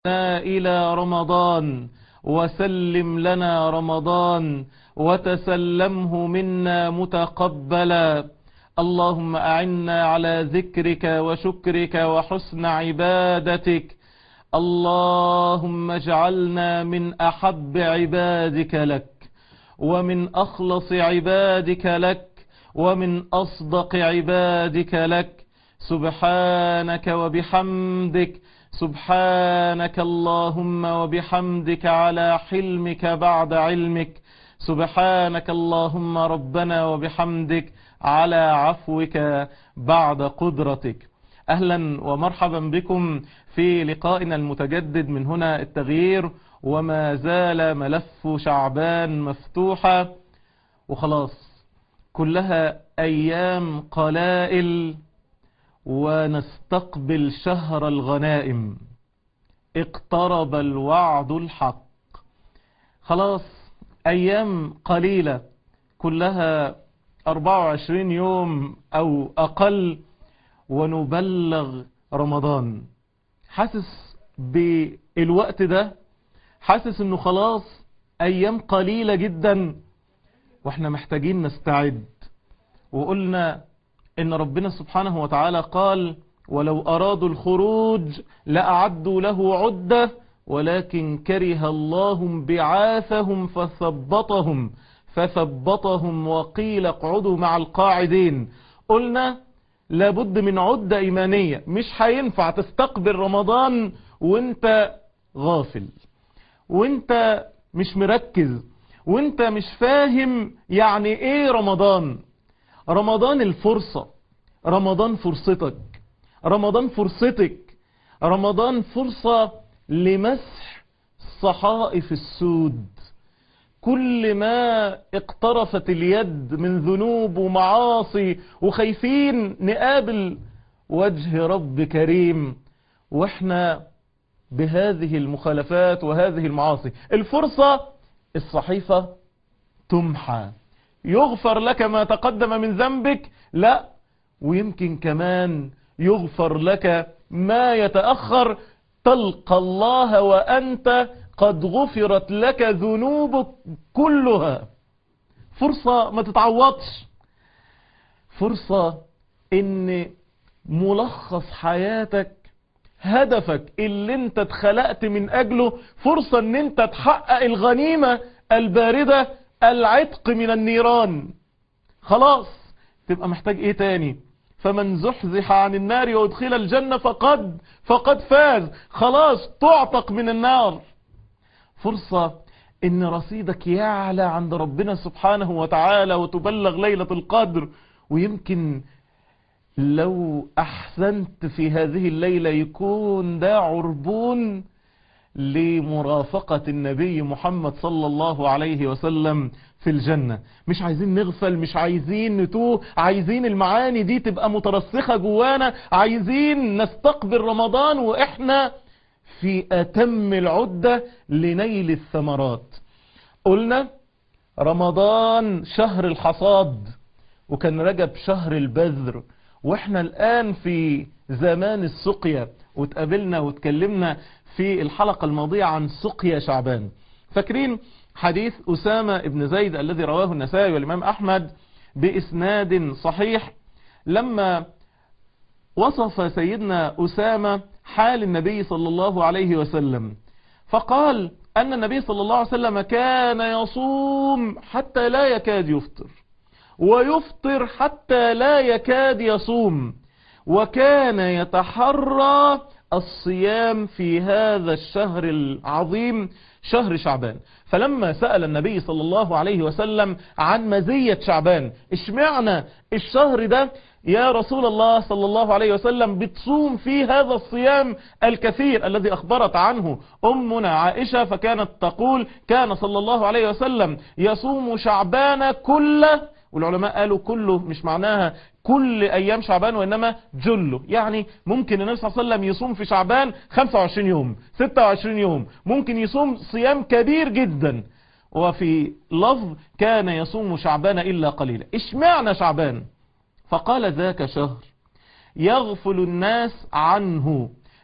إلى رمضان وسلم لنا رمضان وتسلمه منا متقبلا اللهم أعنا على ذكرك وشكرك وحسن عبادتك اللهم اجعلنا من أحب عبادك لك ومن أخلص عبادك لك ومن أصدق عبادك لك سبحانك وبحمدك سبحانك اللهم وبحمدك على حلمك بعد علمك سبحانك اللهم ربنا وبحمدك على عفوك بعد قدرتك أهلا ومرحبا بكم في لقائنا المتجدد من هنا التغيير وما زال ملف شعبان مفتوحة وخلاص كلها أيام قلائل ونستقبل شهر الغنائم اقترب الوعد الحق خلاص أيام قليلة كلها 24 يوم أو أقل ونبلغ رمضان حاسس بالوقت ده حاسس انه خلاص ايام قليلة جدا واحنا محتاجين نستعد وقلنا ان ربنا سبحانه وتعالى قال ولو ارادوا الخروج لأعدوا له عدة ولكن كره الله بعاثهم فثبطهم فثبطهم وقيل اقعدوا مع القاعدين قلنا لابد من عدة ايمانية مش هينفع تستقبل رمضان وانت غافل وانت مش مركز وانت مش فاهم يعني ايه رمضان رمضان الفرصة رمضان فرصتك رمضان فرصتك رمضان فرصة لمسح صحائف السود كل ما اقترفت اليد من ذنوب ومعاصي وخايفين نقابل وجه رب كريم واحنا بهذه المخالفات وهذه المعاصي الفرصة الصحيفة تمحى يغفر لك ما تقدم من ذنبك لا ويمكن كمان يغفر لك ما يتأخر تلقى الله وأنت قد غفرت لك ذنوبك كلها فرصة ما تتعوضش فرصة ان ملخص حياتك هدفك اللي انت اتخلقت من اجله فرصة ان انت تحقق الغنيمة الباردة العتق من النيران خلاص تبقى محتاج ايه تاني فمن زحزح عن النار وادخل الجنة فقد فقد فاز خلاص تعتق من النار فرصة ان رصيدك يعلى عند ربنا سبحانه وتعالى وتبلغ ليلة القدر ويمكن لو احسنت في هذه الليلة يكون ده عربون لمرافقة النبي محمد صلى الله عليه وسلم في الجنة مش عايزين نغفل مش عايزين نتوه عايزين المعاني دي تبقى مترسخة جوانا عايزين نستقبل رمضان واحنا في اتم العدة لنيل الثمرات قلنا رمضان شهر الحصاد وكان رجب شهر البذر واحنا الان في زمان السقيا واتقابلنا واتكلمنا في الحلقة الماضية عن سقيا شعبان فاكرين حديث أسامة ابن زيد الذي رواه النسائي والإمام أحمد بإسناد صحيح لما وصف سيدنا أسامة حال النبي صلى الله عليه وسلم فقال أن النبي صلى الله عليه وسلم كان يصوم حتى لا يكاد يفطر ويفطر حتى لا يكاد يصوم وكان يتحرى الصيام في هذا الشهر العظيم شهر شعبان فلما سأل النبي صلى الله عليه وسلم عن مزية شعبان اشمعنا الشهر ده يا رسول الله صلى الله عليه وسلم بتصوم في هذا الصيام الكثير الذي أخبرت عنه أمنا عائشة فكانت تقول كان صلى الله عليه وسلم يصوم شعبان كله والعلماء قالوا كله مش معناها كل ايام شعبان وانما جله يعني ممكن النبي صلى الله عليه وسلم يصوم في شعبان 25 يوم 26 يوم ممكن يصوم صيام كبير جدا وفي لفظ كان يصوم شعبان الا قليلا اشمعنى شعبان فقال ذاك شهر يغفل الناس عنه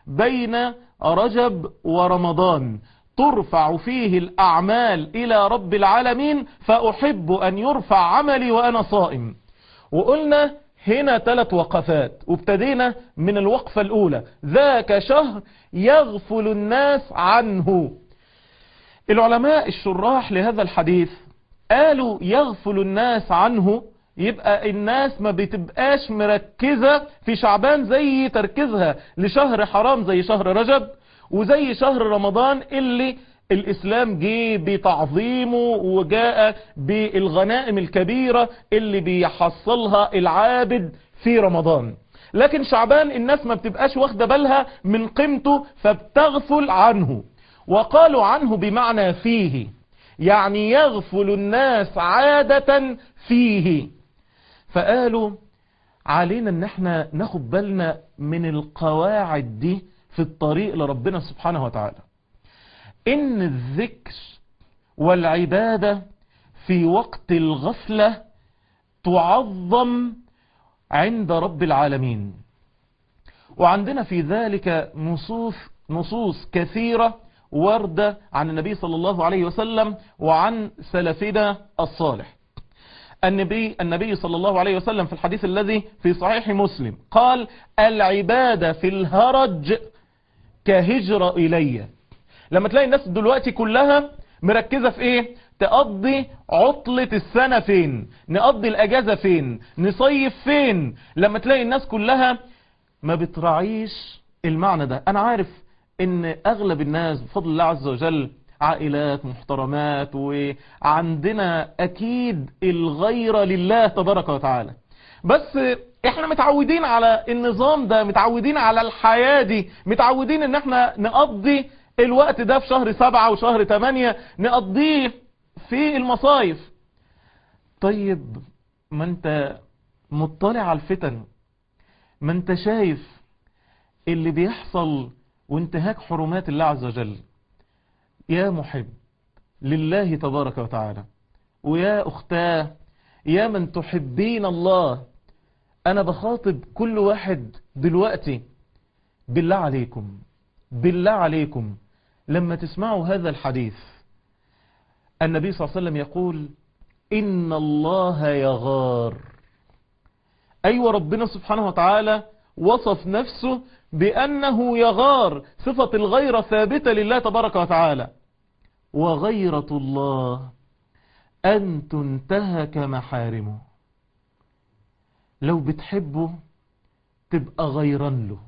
بين رجب ورمضان ترفع فيه الأعمال إلى رب العالمين فأحب أن يرفع عملي وأنا صائم وقلنا هنا ثلاث وقفات وابتدينا من الوقفة الأولى ذاك شهر يغفل الناس عنه العلماء الشراح لهذا الحديث قالوا يغفل الناس عنه يبقى الناس ما بتبقاش مركزة في شعبان زي تركيزها لشهر حرام زي شهر رجب وزي شهر رمضان اللي الإسلام جه بتعظيمه وجاء بالغنائم الكبيرة اللي بيحصلها العابد في رمضان لكن شعبان الناس ما بتبقاش واخدة بالها من قيمته فبتغفل عنه وقالوا عنه بمعنى فيه يعني يغفل الناس عادة فيه فقالوا علينا ان احنا ناخد بالنا من القواعد دي في الطريق لربنا سبحانه وتعالى ان الذكر والعبادة في وقت الغفلة تعظم عند رب العالمين وعندنا في ذلك نصوص, نصوص كثيرة وردة عن النبي صلى الله عليه وسلم وعن سلفنا الصالح النبي, النبي صلى الله عليه وسلم في الحديث الذي في صحيح مسلم قال العبادة في الهرج كهجرة إلي لما تلاقي الناس دلوقتي كلها مركزة في ايه تقضي عطلة السنة فين نقضي الأجازة فين نصيف فين لما تلاقي الناس كلها ما بتراعيش المعنى ده أنا عارف ان أغلب الناس بفضل الله عز وجل عائلات محترمات وعندنا أكيد الغيرة لله تبارك وتعالى بس احنا متعودين على النظام ده متعودين على الحياة دي متعودين ان احنا نقضي الوقت ده في شهر سبعة وشهر تمانية نقضيه في المصايف طيب ما انت مطلع على الفتن ما انت شايف اللي بيحصل وانتهاك حرمات الله عز وجل يا محب لله تبارك وتعالى ويا أختاه يا من تحبين الله أنا بخاطب كل واحد دلوقتي بالله عليكم بالله عليكم لما تسمعوا هذا الحديث النبي صلى الله عليه وسلم يقول إن الله يغار أيوة ربنا سبحانه وتعالى وصف نفسه بأنه يغار صفة الغيرة ثابتة لله تبارك وتعالى وغيرة الله أن تنتهك محارمه لو بتحبه تبقى غيران له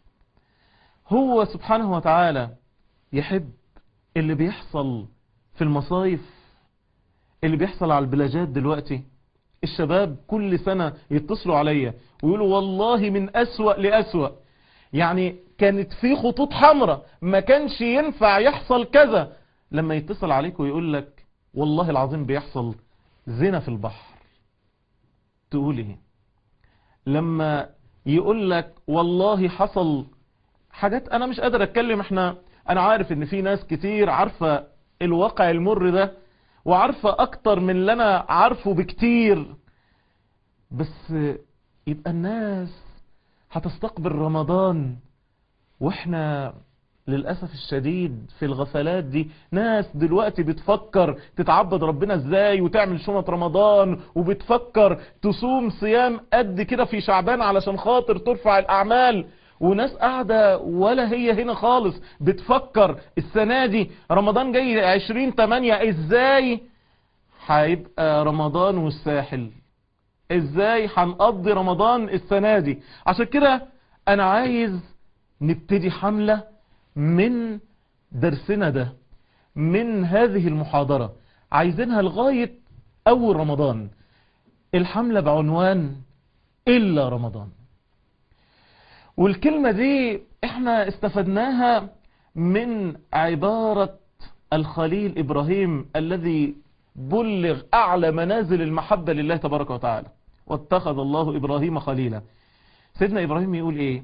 هو سبحانه وتعالى يحب اللي بيحصل في المصايف اللي بيحصل على البلاجات دلوقتي الشباب كل سنة يتصلوا عليا ويقولوا والله من أسوأ لأسوأ يعني كانت في خطوط حمراء ما كانش ينفع يحصل كذا لما يتصل عليك ويقول لك والله العظيم بيحصل زنا في البحر تقول ايه لما يقول لك والله حصل حاجات انا مش قادر اتكلم احنا انا عارف ان في ناس كتير عارفة الواقع المر ده وعارفة اكتر من اللي انا عارفه بكتير بس يبقى الناس هتستقبل رمضان واحنا للأسف الشديد في الغفلات دي ناس دلوقتي بتفكر تتعبد ربنا ازاي وتعمل شنط رمضان وبتفكر تصوم صيام قد كده في شعبان علشان خاطر ترفع الأعمال وناس قاعدة ولا هي هنا خالص بتفكر السنة دي رمضان جاي عشرين تمانية ازاي هيبقى رمضان والساحل ازاي هنقضي رمضان السنة دي عشان كده انا عايز نبتدي حملة من درسنا ده من هذه المحاضرة عايزينها لغاية اول رمضان الحملة بعنوان الا رمضان والكلمة دي احنا استفدناها من عبارة الخليل ابراهيم الذي بلغ اعلى منازل المحبة لله تبارك وتعالى واتخذ الله ابراهيم خليلا سيدنا ابراهيم يقول ايه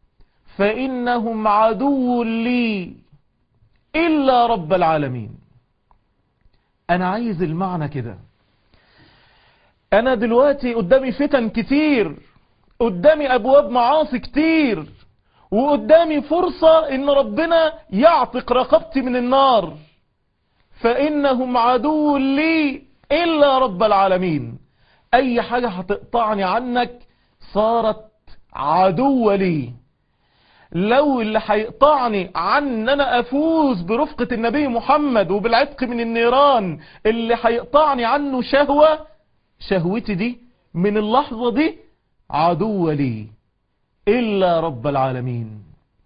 فانهم عدو لي الا رب العالمين انا عايز المعنى كده انا دلوقتي قدامي فتن كتير قدامي ابواب معاصي كتير وقدامي فرصة ان ربنا يعتق رقبتي من النار فانهم عدو لي الا رب العالمين اي حاجة هتقطعني عنك صارت عدو لي لو اللي هيقطعني عن ان انا افوز برفقة النبي محمد وبالعتق من النيران اللي هيقطعني عنه شهوة شهوتي دي من اللحظة دي عدو لي الا رب العالمين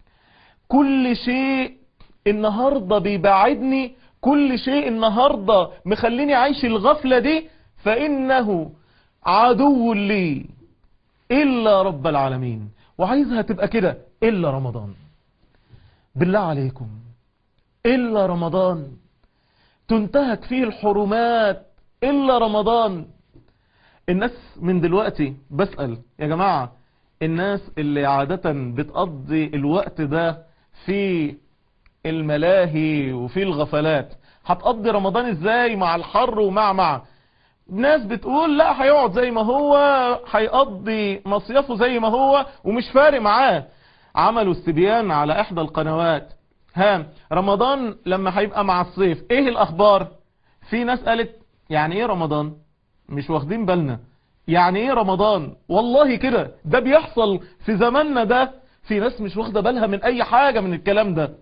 كل شيء النهاردة بيبعدني كل شيء النهاردة مخليني عايش الغفلة دي فإنه عدو لي إلا رب العالمين وعايزها تبقى كده إلا رمضان بالله عليكم إلا رمضان تنتهك فيه الحرمات إلا رمضان الناس من دلوقتي بسأل يا جماعة الناس اللي عادة بتقضي الوقت ده في الملاهي وفي الغفلات هتقضي رمضان ازاي مع الحر ومع مع ناس بتقول لا هيقعد زي ما هو هيقضي مصيفه زي ما هو ومش فارق معاه عملوا استبيان على احدى القنوات ها رمضان لما هيبقى مع الصيف ايه الاخبار في ناس قالت يعني ايه رمضان مش واخدين بالنا يعني ايه رمضان والله كده ده بيحصل في زماننا ده في ناس مش واخده بالها من اي حاجة من الكلام ده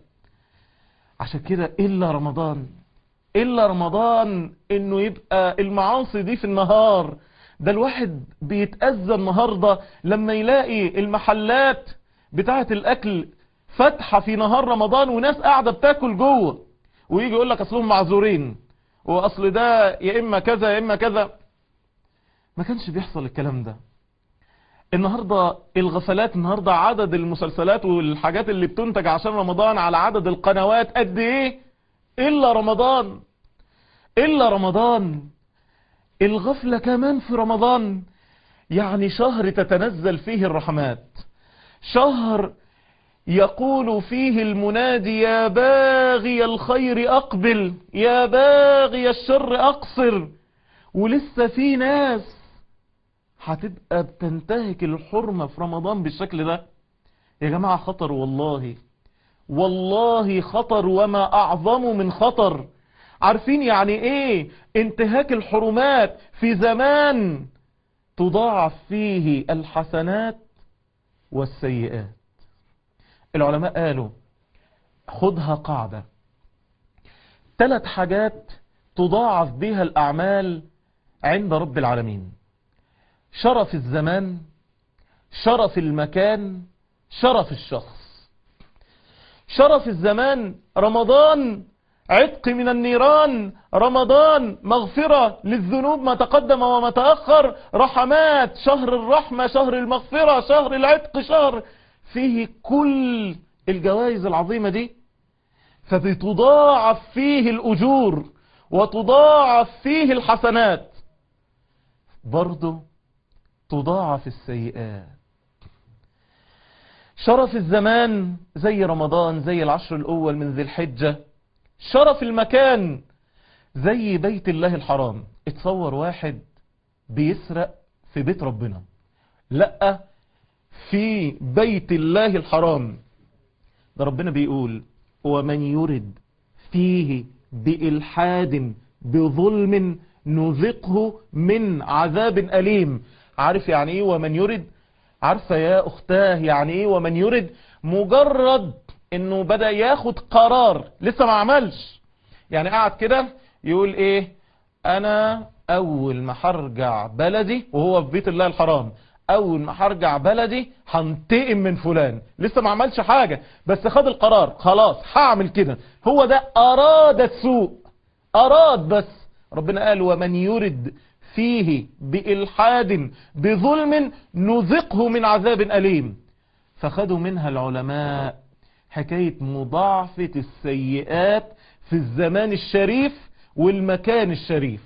عشان كده الا رمضان الا رمضان انه يبقى المعاصي دي في النهار ده الواحد بيتأذى النهاردة لما يلاقي المحلات بتاعة الاكل فاتحة في نهار رمضان وناس قاعدة بتاكل جوه ويجي يقول لك اصلهم معذورين واصل ده يا اما كذا يا اما كذا ما كانش بيحصل الكلام ده النهاردة الغفلات النهاردة عدد المسلسلات والحاجات اللي بتنتج عشان رمضان على عدد القنوات قد ايه الا رمضان الا رمضان الغفلة كمان في رمضان يعني شهر تتنزل فيه الرحمات شهر يقول فيه المنادي يا باغي الخير اقبل يا باغي الشر اقصر ولسه في ناس هتبقى بتنتهك الحرمة في رمضان بالشكل ده يا جماعة خطر والله والله خطر وما أعظم من خطر عارفين يعني ايه انتهاك الحرمات في زمان تضاعف فيه الحسنات والسيئات العلماء قالوا خدها قاعدة ثلاث حاجات تضاعف بها الأعمال عند رب العالمين شرف الزمان شرف المكان شرف الشخص شرف الزمان رمضان عتق من النيران رمضان مغفرة للذنوب ما تقدم وما تأخر رحمات شهر الرحمة شهر المغفرة شهر العتق شهر فيه كل الجوائز العظيمة دي فبتضاعف فيه الأجور وتضاعف فيه الحسنات برضه تضاعف السيئات شرف الزمان زي رمضان زي العشر الأول من ذي الحجة شرف المكان زي بيت الله الحرام اتصور واحد بيسرق في بيت ربنا لا في بيت الله الحرام ده ربنا بيقول ومن يرد فيه بإلحاد بظلم نذقه من عذاب أليم عارف يعني ايه ومن يرد عارفة يا اختاه يعني ايه ومن يرد مجرد انه بدأ ياخد قرار لسه ما عملش يعني قاعد كده يقول ايه انا اول ما هرجع بلدي وهو في بيت الله الحرام اول ما هرجع بلدي هنتقم من فلان لسه ما عملش حاجة بس خد القرار خلاص هعمل كده هو ده اراد السوء اراد بس ربنا قال ومن يرد فيه بإلحاد بظلم نذقه من عذاب أليم فخدوا منها العلماء حكاية مضاعفة السيئات في الزمان الشريف والمكان الشريف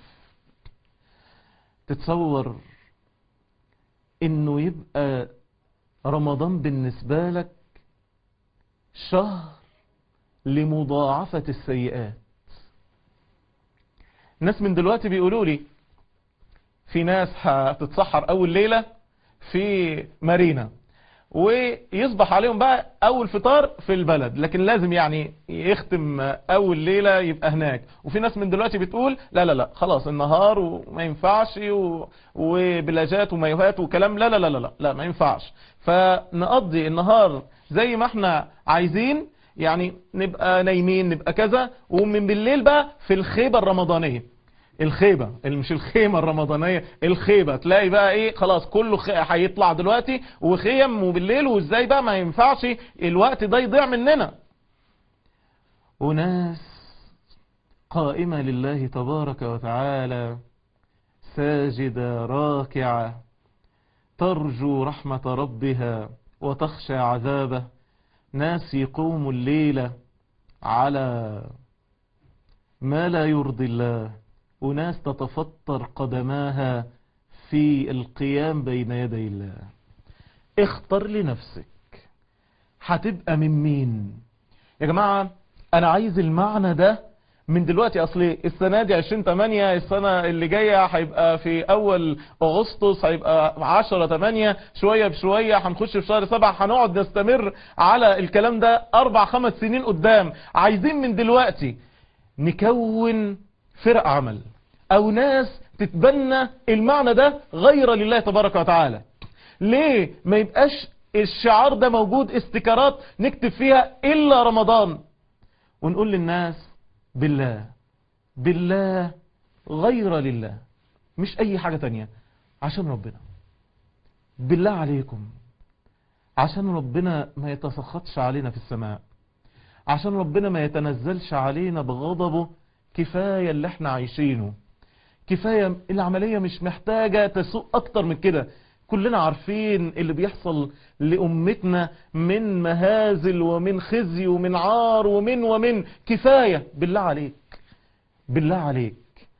تتصور انه يبقى رمضان بالنسبة لك شهر لمضاعفة السيئات ناس من دلوقتي بيقولوا لي في ناس هتتسحر اول ليلة في مارينا ويصبح عليهم بقى اول فطار في البلد لكن لازم يعني يختم اول ليلة يبقى هناك وفي ناس من دلوقتي بتقول لا لا لا خلاص النهار وما ينفعش و... وبلاجات ومايوهات وكلام لا لا لا لا لا, لا ما ينفعش فنقضي النهار زي ما احنا عايزين يعني نبقى نايمين نبقى كذا ومن بالليل بقى في الخيبة الرمضانية الخيبة اللي مش الخيمة الرمضانية الخيبة تلاقي بقى ايه خلاص كله خ- هيطلع دلوقتي وخيم وبالليل وازاي بقى ما ينفعش الوقت ده يضيع مننا وناس قائمة لله تبارك وتعالى ساجدة راكعة ترجو رحمة ربها وتخشى عذابه ناس يقوموا الليلة على ما لا يرضي الله وناس تتفطر قدماها في القيام بين يدي الله اختر لنفسك هتبقى من مين يا جماعة انا عايز المعنى ده من دلوقتي اصلي السنة دي 20 8 السنة اللي جاية هيبقى في اول اغسطس هيبقى 10 8 شوية بشوية هنخش في شهر 7 هنقعد نستمر على الكلام ده اربع خمس سنين قدام عايزين من دلوقتي نكون فرق عمل او ناس تتبنى المعنى ده غير لله تبارك وتعالى ليه ما يبقاش الشعار ده موجود استيكرات نكتب فيها الا رمضان ونقول للناس بالله بالله غير لله مش اي حاجة تانية عشان ربنا بالله عليكم عشان ربنا ما يتسخطش علينا في السماء عشان ربنا ما يتنزلش علينا بغضبه كفاية اللي احنا عايشينه كفاية العملية مش محتاجة تسوء اكتر من كده كلنا عارفين اللي بيحصل لأمتنا من مهازل ومن خزي ومن عار ومن ومن كفاية بالله عليك بالله عليك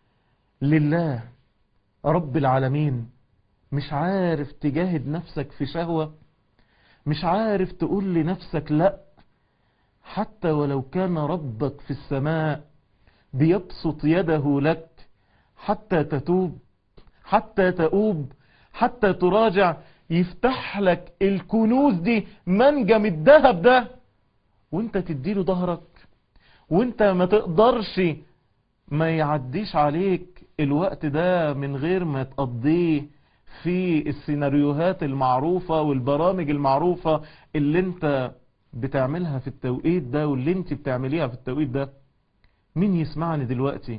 لله رب العالمين مش عارف تجاهد نفسك في شهوة مش عارف تقول لنفسك لا حتى ولو كان ربك في السماء بيبسط يده لك حتى تتوب حتى تؤوب حتى تراجع يفتح لك الكنوز دي منجم الذهب ده وانت تديله ظهرك وانت ما تقدرش ما يعديش عليك الوقت ده من غير ما تقضيه في السيناريوهات المعروفة والبرامج المعروفة اللي انت بتعملها في التوقيت ده واللي انت بتعمليها في التوقيت ده مين يسمعني دلوقتي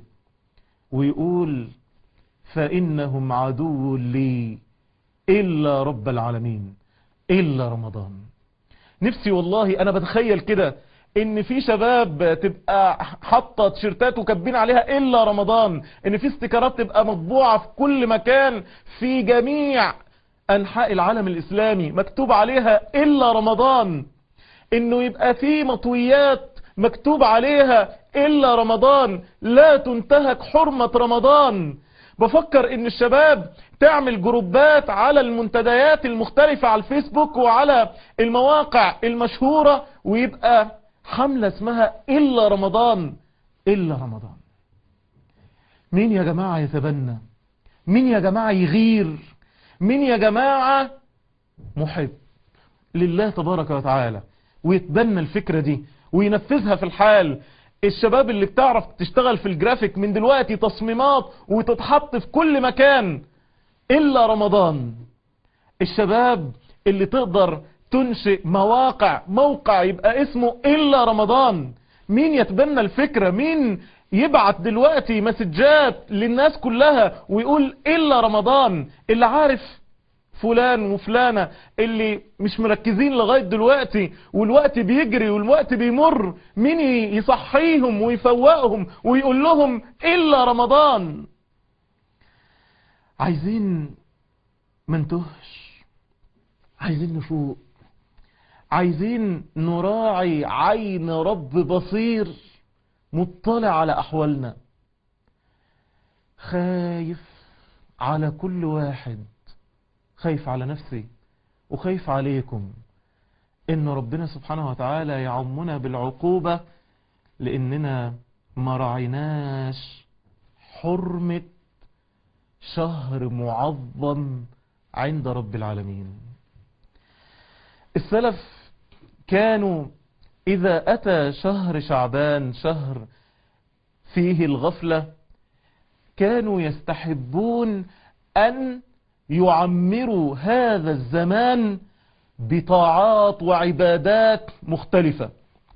ويقول فإنهم عدو لي إلا رب العالمين إلا رمضان نفسي والله أنا بتخيل كده ان في شباب تبقى حاطه تيشيرتات وكاتبين عليها الا رمضان ان في استيكرات تبقى مطبوعه في كل مكان في جميع انحاء العالم الاسلامي مكتوب عليها الا رمضان انه يبقى في مطويات مكتوب عليها الا رمضان لا تنتهك حرمة رمضان بفكر ان الشباب تعمل جروبات على المنتديات المختلفة على الفيسبوك وعلى المواقع المشهورة ويبقى حملة اسمها إلا رمضان إلا رمضان مين يا جماعة يتبنى مين يا جماعة يغير مين يا جماعة محب لله تبارك وتعالى ويتبنى الفكرة دي وينفذها في الحال الشباب اللي بتعرف تشتغل في الجرافيك من دلوقتي تصميمات وتتحط في كل مكان إلا رمضان الشباب اللي تقدر تنشئ مواقع موقع يبقى اسمه إلا رمضان مين يتبنى الفكرة مين يبعت دلوقتي مسجات للناس كلها ويقول إلا رمضان اللي عارف فلان وفلانة اللي مش مركزين لغاية دلوقتي والوقت بيجري والوقت بيمر مين يصحيهم ويفوقهم ويقول لهم إلا رمضان عايزين منتهش عايزين نفوق عايزين نراعي عين رب بصير مطلع على أحوالنا خايف على كل واحد خايف على نفسي وخايف عليكم إن ربنا سبحانه وتعالى يعمنا بالعقوبة لأننا ما رعيناش حرمة شهر معظم عند رب العالمين السلف كانوا إذا أتى شهر شعبان شهر فيه الغفلة كانوا يستحبون أن يعمروا هذا الزمان بطاعات وعبادات مختلفة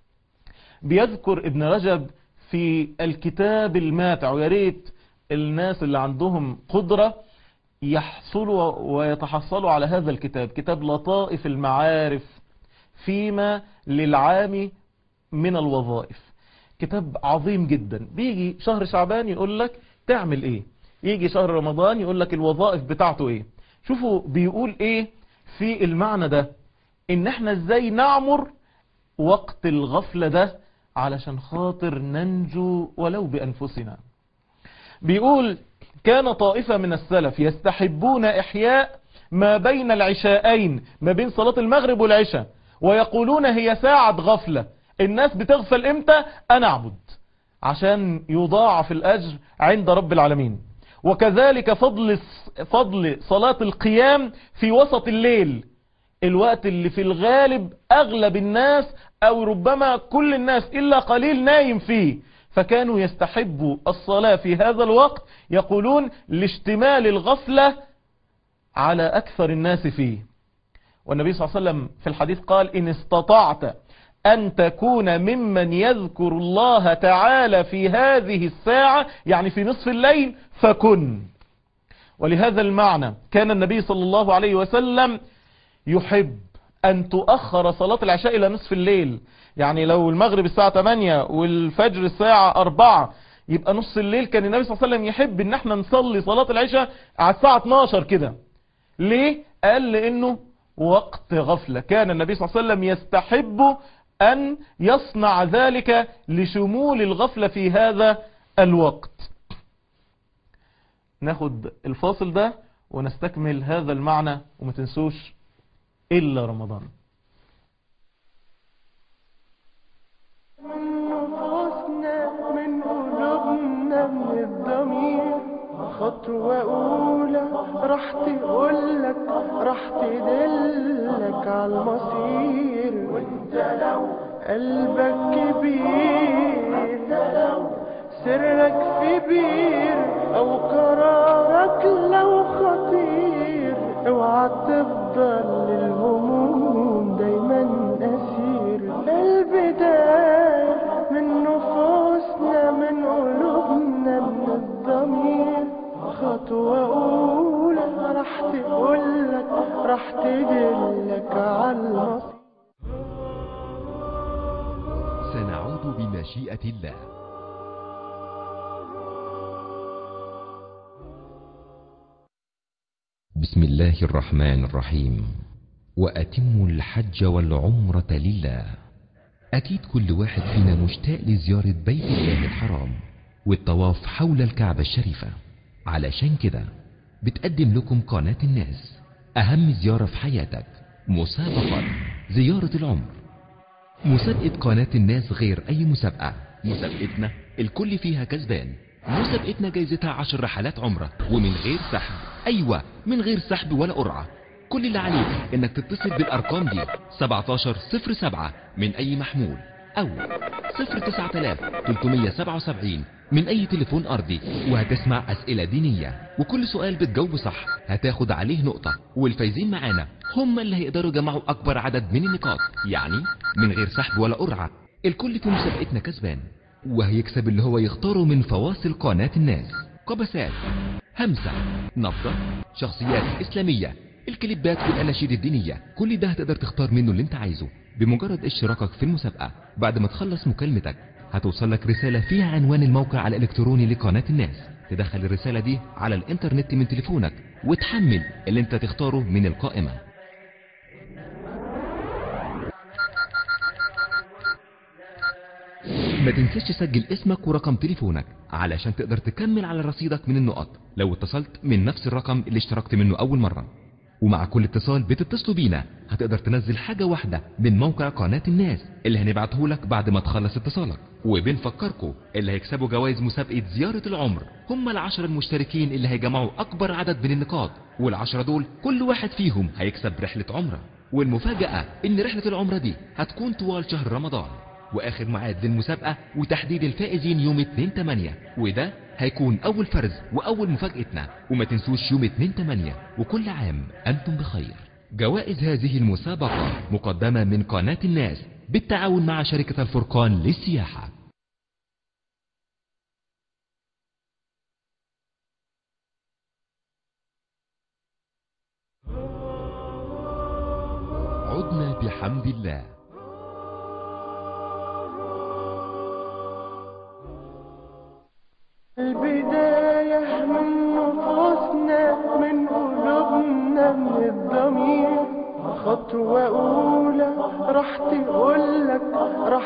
بيذكر ابن رجب في الكتاب الماتع ويا ريت الناس اللي عندهم قدرة يحصلوا ويتحصلوا على هذا الكتاب كتاب لطائف المعارف فيما للعام من الوظائف كتاب عظيم جدا بيجي شهر شعبان يقول لك تعمل ايه يجي شهر رمضان يقول لك الوظائف بتاعته ايه شوفوا بيقول ايه في المعنى ده ان احنا ازاي نعمر وقت الغفلة ده علشان خاطر ننجو ولو بأنفسنا بيقول كان طائفة من السلف يستحبون إحياء ما بين العشاءين ما بين صلاة المغرب والعشاء ويقولون هي ساعة غفلة الناس بتغفل امتى انا اعبد عشان يضاعف الاجر عند رب العالمين وكذلك فضل فضل صلاة القيام في وسط الليل الوقت اللي في الغالب اغلب الناس او ربما كل الناس الا قليل نايم فيه فكانوا يستحبوا الصلاة في هذا الوقت يقولون لاشتمال الغفلة على اكثر الناس فيه والنبي صلى الله عليه وسلم في الحديث قال إن استطعت أن تكون ممن يذكر الله تعالى في هذه الساعة يعني في نصف الليل فكن ولهذا المعنى كان النبي صلى الله عليه وسلم يحب أن تؤخر صلاة العشاء إلى نصف الليل يعني لو المغرب الساعة 8 والفجر الساعة 4 يبقى نص الليل كان النبي صلى الله عليه وسلم يحب ان احنا نصلي صلاة العشاء على الساعة 12 كده ليه؟ قال لانه وقت غفلة كان النبي صلى الله عليه وسلم يستحب أن يصنع ذلك لشمول الغفلة في هذا الوقت ناخد الفاصل ده ونستكمل هذا المعنى وما تنسوش إلا رمضان من نفوسنا من قلوبنا من الضمير خطوة أولى راح تقولك راح تدلك على المصير وانت لو قلبك كبير وانت لو سرك في بير أو قرارك لو خطير اوعى تفضل للهموم دايما أسير البداية من نفوسنا من قلوبنا من الضمير خطوة أولى راح تقولك راح تدلك على المصير سنعود بمشيئة الله بسم الله الرحمن الرحيم وأتموا الحج والعمرة لله أكيد كل واحد فينا مشتاق لزيارة بيت الله الحرام والطواف حول الكعبة الشريفة علشان كده بتقدم لكم قناة الناس أهم زيارة في حياتك مسابقة زيارة العمر مسابقة قناة الناس غير أي مسابقة مسابقتنا الكل فيها كسبان مسابقتنا جايزتها عشر رحلات عمرة ومن غير سحب أيوة من غير سحب ولا قرعة كل اللي عليك انك تتصل بالارقام دي 1707 من اي محمول او 09377 من اي تليفون ارضي وهتسمع اسئلة دينية وكل سؤال بتجاوبه صح هتاخد عليه نقطة والفايزين معانا هم اللي هيقدروا يجمعوا اكبر عدد من النقاط يعني من غير سحب ولا قرعة الكل في مسابقتنا كسبان وهيكسب اللي هو يختاره من فواصل قناة الناس قبسات همسة نبضة شخصيات إسلامية الكليبات والأناشيد الدينية كل ده هتقدر تختار منه اللي انت عايزه بمجرد اشتراكك في المسابقة بعد ما تخلص مكالمتك هتوصل لك رسالة فيها عنوان الموقع الإلكتروني لقناة الناس تدخل الرسالة دي على الإنترنت من تليفونك وتحمل اللي انت تختاره من القائمة ما تنساش تسجل اسمك ورقم تليفونك علشان تقدر تكمل على رصيدك من النقط لو اتصلت من نفس الرقم اللي اشتركت منه أول مرة ومع كل اتصال بتتصلوا بينا هتقدر تنزل حاجة واحدة من موقع قناة الناس اللي هنبعته لك بعد ما تخلص اتصالك وبنفكركم اللي هيكسبوا جوائز مسابقة زيارة العمر هم العشر المشتركين اللي هيجمعوا أكبر عدد من النقاط والعشرة دول كل واحد فيهم هيكسب رحلة عمرة والمفاجأة ان رحلة العمرة دي هتكون طوال شهر رمضان واخر ميعاد للمسابقة وتحديد الفائزين يوم 2 8 وده هيكون اول فرز واول مفاجأتنا وما تنسوش يوم 2 8 وكل عام انتم بخير جوائز هذه المسابقة مقدمة من قناة الناس بالتعاون مع شركة الفرقان للسياحة عدنا بحمد الله البداية من نفوسنا من قلوبنا من الضمير خطوة أولى راح تقولك راح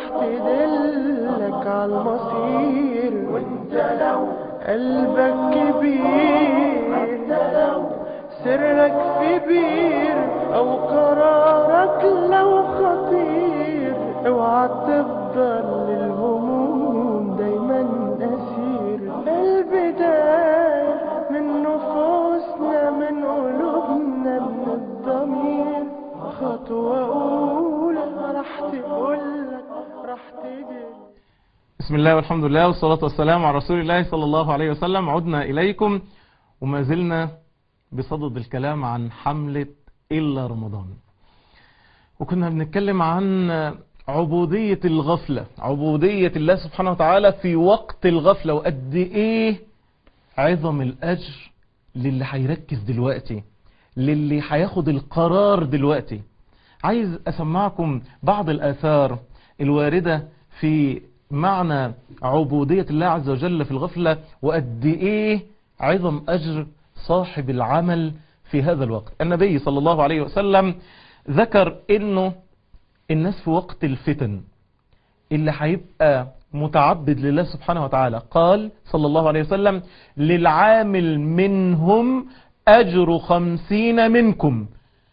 تدلك على المصير وانت لو قلبك كبير وانت لو سرك في بير أو قرارك لو خطير اوعى تفضل للهموم دايما أسير البداية من نفوسنا من قلوبنا من الضمير خطوة أولى راح تقولك راح تدل بسم الله والحمد لله والصلاة والسلام على رسول الله صلى الله عليه وسلم عدنا إليكم وما زلنا بصدد الكلام عن حملة إلا رمضان وكنا بنتكلم عن عبودية الغفلة عبودية الله سبحانه وتعالى في وقت الغفلة وقد إيه عظم الأجر للي هيركز دلوقتي للي هياخد القرار دلوقتي عايز أسمعكم بعض الآثار الواردة في معنى عبودية الله عز وجل في الغفلة وقد إيه عظم أجر صاحب العمل في هذا الوقت النبي صلى الله عليه وسلم ذكر انه الناس في وقت الفتن اللي هيبقى متعبد لله سبحانه وتعالى قال صلى الله عليه وسلم للعامل منهم أجر خمسين منكم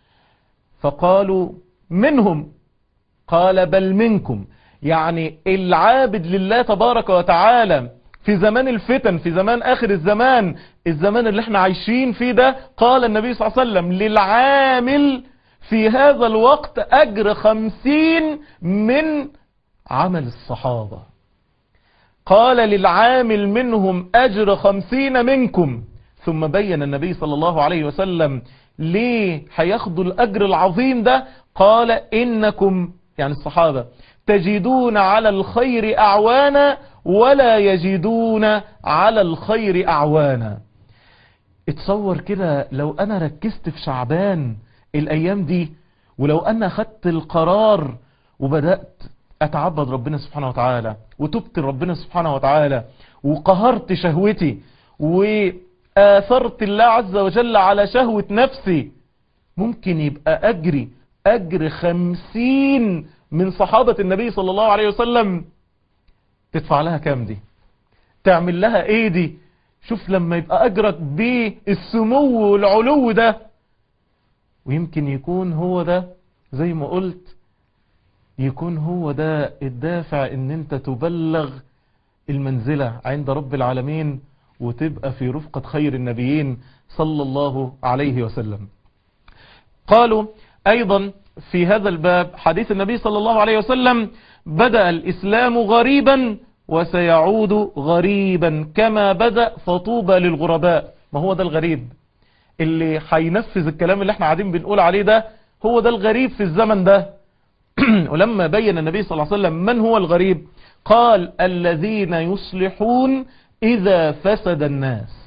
فقالوا منهم قال بل منكم يعني العابد لله تبارك وتعالى في زمان الفتن في زمان آخر الزمان الزمان اللي احنا عايشين فيه ده قال النبي صلى الله عليه وسلم للعامل في هذا الوقت أجر خمسين من عمل الصحابة قال للعامل منهم أجر خمسين منكم ثم بين النبي صلى الله عليه وسلم ليه هياخدوا الأجر العظيم ده قال إنكم يعني الصحابة تجدون على الخير أعوانا ولا يجدون على الخير أعوانا اتصور كده لو أنا ركزت في شعبان الأيام دي ولو أنا أخدت القرار وبدأت أتعبد ربنا سبحانه وتعالى وتبت ربنا سبحانه وتعالى وقهرت شهوتي وآثرت الله عز وجل على شهوة نفسي ممكن يبقى أجري أجر خمسين من صحابة النبي صلى الله عليه وسلم تدفع لها كام دي تعمل لها ايه دي شوف لما يبقى اجرك بالسمو والعلو ده ويمكن يكون هو ده زي ما قلت يكون هو ده الدافع ان انت تبلغ المنزلة عند رب العالمين وتبقى في رفقة خير النبيين صلى الله عليه وسلم قالوا ايضا في هذا الباب حديث النبي صلى الله عليه وسلم بدأ الإسلام غريبا وسيعود غريبا كما بدأ فطوبى للغرباء ما هو ده الغريب اللي هينفذ الكلام اللي احنا قاعدين بنقول عليه ده هو ده الغريب في الزمن ده ولما بين النبي صلى الله عليه وسلم من هو الغريب قال الذين يصلحون إذا فسد الناس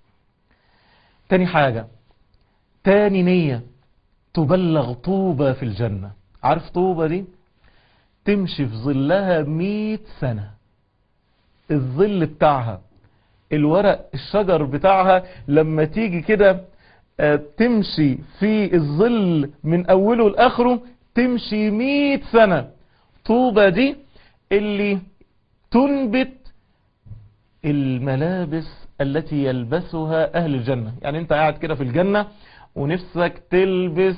تاني حاجة تاني نية تبلغ طوبة في الجنة عارف طوبة دي تمشي في ظلها مئة سنة الظل بتاعها الورق الشجر بتاعها لما تيجي كده تمشي في الظل من أوله لآخره تمشي مئة سنة طوبة دي اللي تنبت الملابس التي يلبسها أهل الجنة يعني انت قاعد كده في الجنة ونفسك تلبس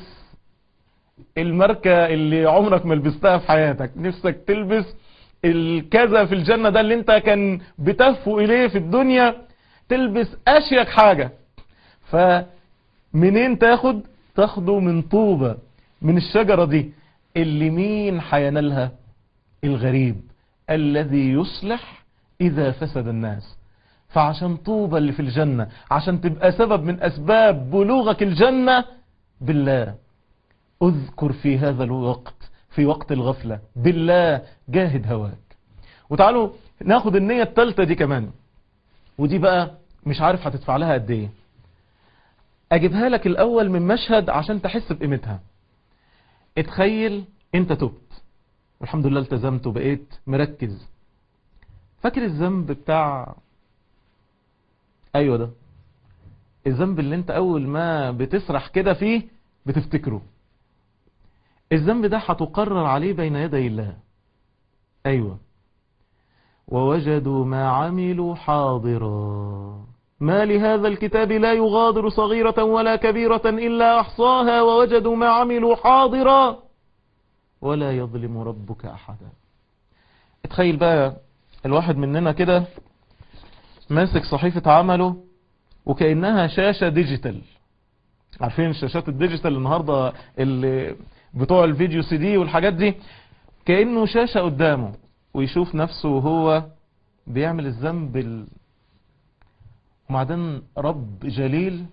الماركة اللي عمرك ما لبستها في حياتك نفسك تلبس الكذا في الجنة ده اللي انت كان بتهفو اليه في الدنيا تلبس اشيك حاجة فمنين تاخد تاخده من طوبة من الشجرة دي اللي مين حينالها الغريب الذي يصلح إذا فسد الناس فعشان طوبى اللي في الجنة عشان تبقى سبب من أسباب بلوغك الجنة بالله اذكر في هذا الوقت في وقت الغفلة بالله جاهد هواك وتعالوا ناخد النية التالتة دي كمان ودي بقى مش عارف هتدفع لها قد ايه اجيبها لك الاول من مشهد عشان تحس بقيمتها اتخيل انت تبت والحمد لله التزمت وبقيت مركز فاكر الذنب بتاع ايوه ده الذنب اللي انت اول ما بتسرح كده فيه بتفتكره الذنب ده هتقرر عليه بين يدي الله ايوه ووجدوا ما عملوا حاضرا ما لهذا الكتاب لا يغادر صغيرة ولا كبيرة إلا أحصاها ووجدوا ما عملوا حاضرا ولا يظلم ربك أحدا اتخيل بقى الواحد مننا كده ماسك صحيفة عمله وكأنها شاشة ديجيتال عارفين الشاشات الديجيتال النهاردة اللي بتوع الفيديو سي دي والحاجات دي كأنه شاشة قدامه ويشوف نفسه وهو بيعمل الذنب ال... وبعدين رب جليل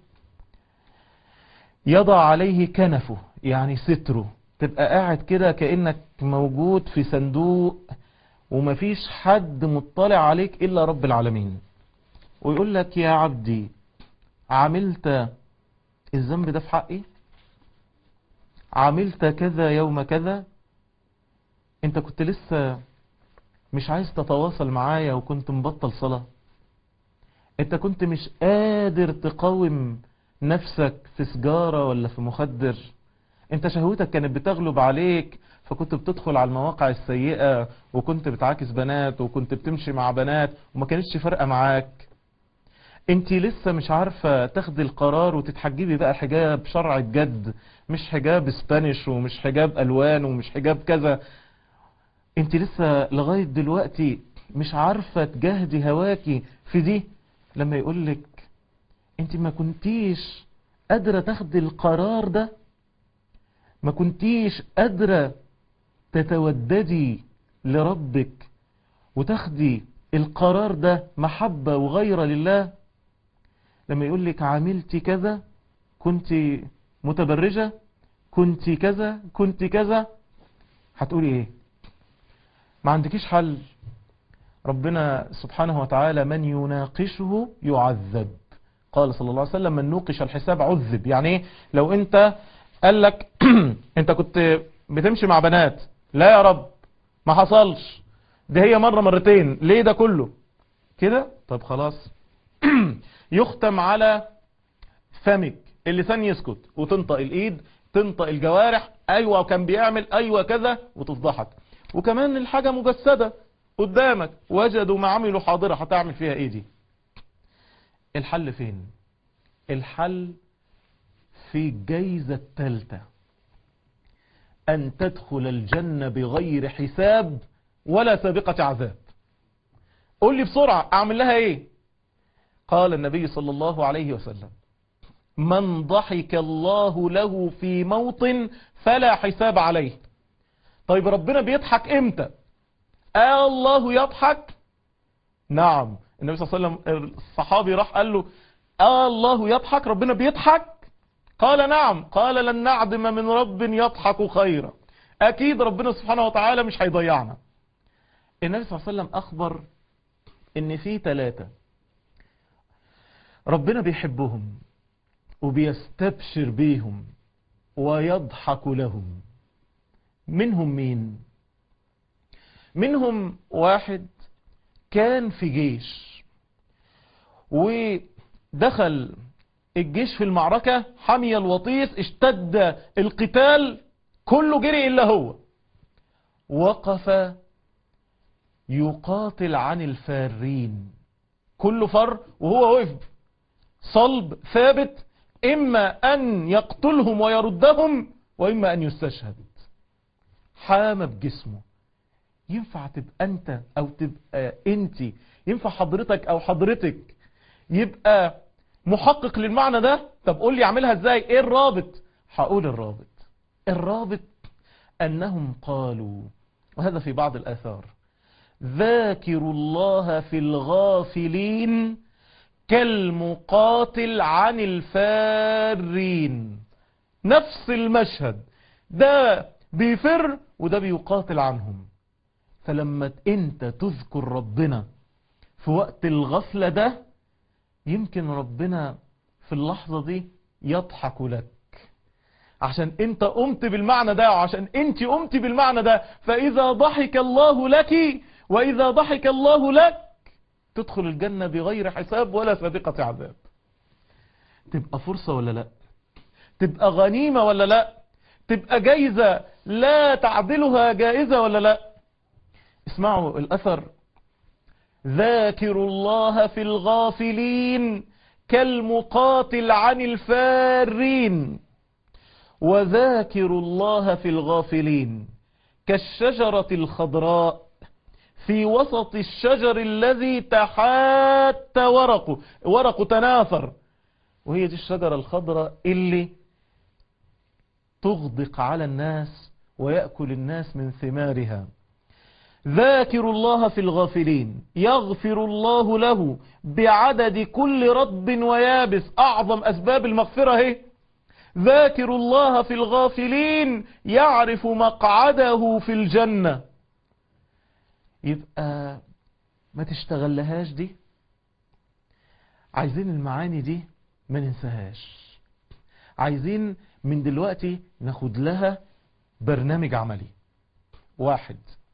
يضع عليه كنفه يعني ستره تبقى قاعد كده كأنك موجود في صندوق ومفيش حد مطلع عليك إلا رب العالمين ويقول لك يا عبدي عملت الذنب ده في حقي عملت كذا يوم كذا انت كنت لسه مش عايز تتواصل معايا وكنت مبطل صلاة انت كنت مش قادر تقاوم نفسك في سجارة ولا في مخدر انت شهوتك كانت بتغلب عليك فكنت بتدخل على المواقع السيئة وكنت بتعاكس بنات وكنت بتمشي مع بنات وما كانتش فارقة معاك انت لسه مش عارفة تاخدي القرار وتتحجبي بقى حجاب شرع الجد مش حجاب سبانيش ومش حجاب الوان ومش حجاب كذا انت لسه لغاية دلوقتي مش عارفة تجاهدي هواكي في دي لما يقولك انت ما كنتيش قادرة تاخدي القرار ده ما كنتيش قادرة تتوددي لربك وتاخدي القرار ده محبة وغيرة لله لما يقولك عملتي كذا كنت متبرجة كنت كذا كنت كذا هتقولي ايه ما عندكيش حل ربنا سبحانه وتعالى من يناقشه يعذب قال صلى الله عليه وسلم من نوقش الحساب عذب يعني ايه لو انت قال لك انت كنت بتمشي مع بنات لا يا رب ما حصلش ده هي مرة مرتين ليه ده كله كده طب خلاص يختم على فمك اللسان يسكت وتنطق الايد تنطق الجوارح ايوه كان بيعمل ايوه كذا وتفضحك وكمان الحاجة مجسدة قدامك وجدوا ما عملوا حاضرة هتعمل فيها ايه دي الحل فين الحل في الجايزة التالتة ان تدخل الجنة بغير حساب ولا سابقة عذاب قول لي بسرعة اعمل لها ايه قال النبي صلى الله عليه وسلم من ضحك الله له في موطن فلا حساب عليه طيب ربنا بيضحك امتى آه الله يضحك نعم النبي صلى الله عليه وسلم الصحابي راح قال له آه الله يضحك ربنا بيضحك قال نعم قال لن نعدم من رب يضحك خيرا اكيد ربنا سبحانه وتعالى مش هيضيعنا النبي صلى الله عليه وسلم اخبر ان في ثلاثة ربنا بيحبهم وبيستبشر بيهم ويضحك لهم منهم مين منهم واحد كان في جيش ودخل الجيش في المعركة حمي الوطيس اشتد القتال كله جري إلا هو وقف يقاتل عن الفارين كله فر وهو وقف صلب ثابت إما أن يقتلهم ويردهم وإما أن يستشهد حام بجسمه ينفع تبقى أنت أو تبقى أنت ينفع حضرتك أو حضرتك يبقى محقق للمعنى ده طب قول لي اعملها ازاي ايه الرابط هقول الرابط الرابط أنهم قالوا وهذا في بعض الآثار ذاكروا الله في الغافلين كالمقاتل عن الفارين نفس المشهد ده بيفر وده بيقاتل عنهم فلما انت تذكر ربنا في وقت الغفلة ده يمكن ربنا في اللحظة دي يضحك لك عشان انت قمت بالمعنى ده وعشان انت قمت بالمعنى ده فاذا ضحك الله لك واذا ضحك الله لك تدخل الجنة بغير حساب ولا سابقة عذاب تبقى فرصة ولا لا تبقى غنيمة ولا لا تبقى جايزة لا تعدلها جائزة ولا لا اسمعوا الأثر ذاكر الله في الغافلين كالمقاتل عن الفارين وذاكر الله في الغافلين كالشجرة الخضراء في وسط الشجر الذي تحات ورقه ورقه تناثر وهي دي الشجرة الخضراء اللي تغدق على الناس ويأكل الناس من ثمارها ذاكر الله في الغافلين يغفر الله له بعدد كل رطب ويابس أعظم أسباب المغفرة هي ذاكر الله في الغافلين يعرف مقعده في الجنة يبقى ما تشتغلهاش دي عايزين المعاني دي ما ننساهاش عايزين من دلوقتي ناخد لها برنامج عملي واحد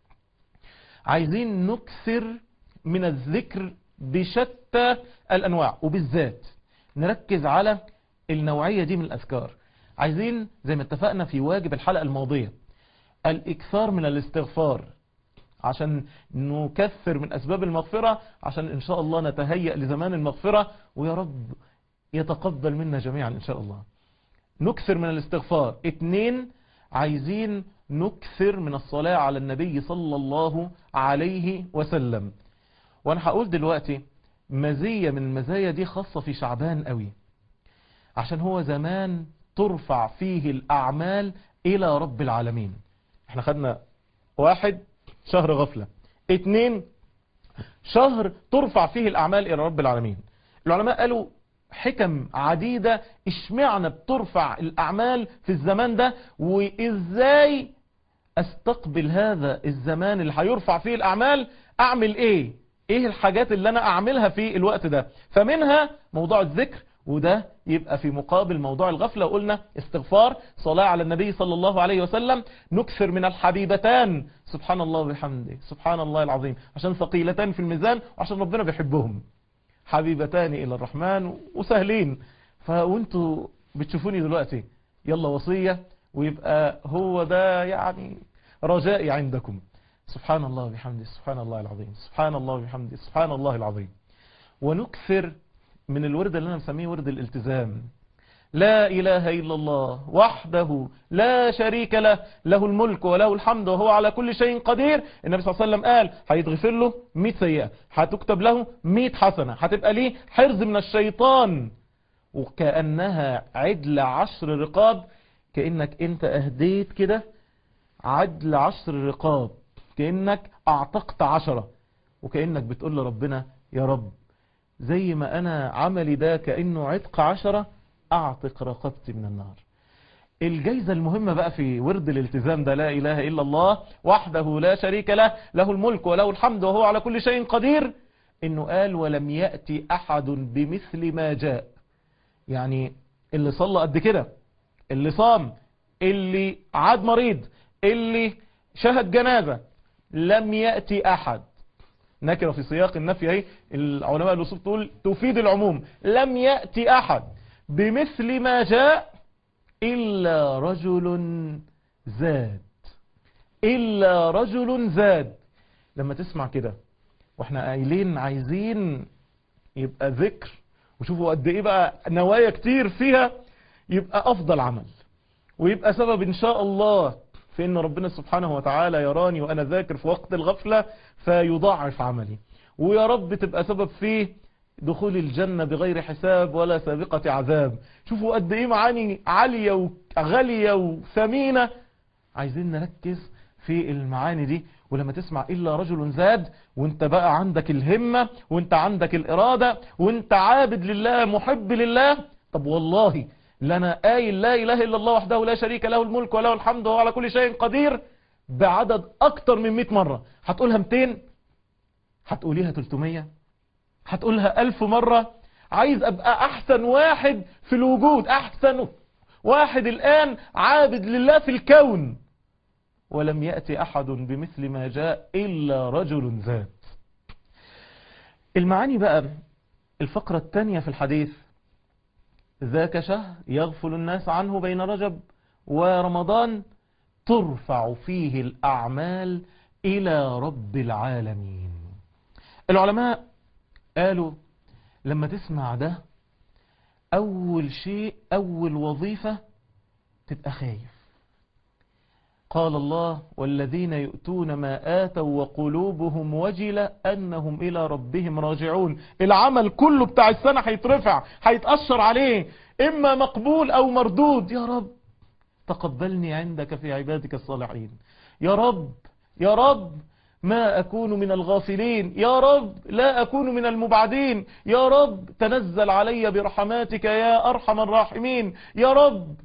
عايزين نكثر من الذكر بشتى الأنواع وبالذات نركز على النوعية دي من الأذكار عايزين زي ما اتفقنا في واجب الحلقة الماضية الإكثار من الاستغفار عشان نكثر من أسباب المغفرة عشان إن شاء الله نتهيأ لزمان المغفرة ويا رب يتقبل منا جميعا إن شاء الله نكثر من الاستغفار اتنين عايزين نكثر من الصلاة على النبي صلى الله عليه وسلم وانا هقول دلوقتي مزية من المزايا دي خاصة في شعبان قوي عشان هو زمان ترفع فيه الأعمال إلى رب العالمين احنا خدنا واحد شهر غفلة اتنين شهر ترفع فيه الأعمال إلى رب العالمين العلماء قالوا حكم عديدة اشمعنا بترفع الأعمال في الزمان ده وإزاي استقبل هذا الزمان اللي هيرفع فيه الأعمال أعمل إيه إيه الحاجات اللي أنا أعملها في الوقت ده فمنها موضوع الذكر وده يبقى في مقابل موضوع الغفلة وقلنا استغفار صلاة على النبي صلى الله عليه وسلم نكثر من الحبيبتان سبحان الله وبحمده سبحان الله العظيم عشان ثقيلتان في الميزان وعشان ربنا بيحبهم حبيبتان إلى الرحمن وسهلين فوانتوا بتشوفوني دلوقتي يلا وصية ويبقى هو ده يعني رجائي عندكم سبحان الله وبحمده سبحان الله العظيم سبحان الله وبحمده سبحان الله العظيم ونكثر من الورد اللي أنا مسميه ورد الالتزام لا إله إلا الله وحده لا شريك له له الملك وله الحمد وهو على كل شيء قدير النبي صلى الله عليه وسلم قال هيتغفر له 100 سيئة هتكتب له 100 حسنة هتبقى ليه حرز من الشيطان وكأنها عدل عشر رقاب كأنك انت اهديت كده عدل عشر رقاب كأنك اعتقت عشرة وكأنك بتقول لربنا يا رب زي ما انا عملي ده كأنه عتق عشرة اعتق رقبتي من النار الجايزة المهمة بقى في ورد الالتزام ده لا اله الا الله وحده لا شريك له له الملك وله الحمد وهو على كل شيء قدير انه قال ولم يأتي احد بمثل ما جاء يعني اللي صلى قد كده اللي صام اللي عاد مريض اللي شهد جنازة لم يأتي أحد نكرة في سياق النفي اهي العلماء الوصول تقول تفيد العموم لم يأتي أحد بمثل ما جاء إلا رجل زاد إلا رجل زاد لما تسمع كده واحنا قايلين عايزين يبقى ذكر وشوفوا قد ايه بقى نوايا كتير فيها يبقى افضل عمل ويبقى سبب ان شاء الله في ان ربنا سبحانه وتعالى يراني وانا ذاكر في وقت الغفلة فيضاعف عملي ويا رب تبقى سبب فيه دخول الجنة بغير حساب ولا سابقة عذاب شوفوا قد ايه معاني عالية وغالية وثمينة عايزين نركز في المعاني دي ولما تسمع إلا رجل زاد وانت بقى عندك الهمة وانت عندك الإرادة وانت عابد لله محب لله طب والله لنا قايل لا إله إلا الله وحده لا شريك له الملك وله الحمد وهو على كل شيء قدير بعدد أكتر من 100 مرة هتقولها 200 هتقوليها 300 هتقولها ألف مرة عايز أبقى أحسن واحد في الوجود أحسن واحد الآن عابد لله في الكون ولم يأتي أحد بمثل ما جاء إلا رجل ذات المعاني بقى الفقرة الثانية في الحديث ذاك شهر يغفل الناس عنه بين رجب ورمضان ترفع فيه الأعمال إلى رب العالمين العلماء قالوا لما تسمع ده أول شيء أول وظيفة تبقى خايف قال الله والذين يؤتون ما آتوا وقلوبهم وجلة أنهم إلى ربهم راجعون العمل كله بتاع السنة هيترفع هيتأشر عليه إما مقبول أو مردود يا رب تقبلني عندك في عبادك الصالحين يا رب يا رب ما أكون من الغافلين يا رب لا أكون من المبعدين يا رب تنزل علي برحماتك يا أرحم الراحمين يا رب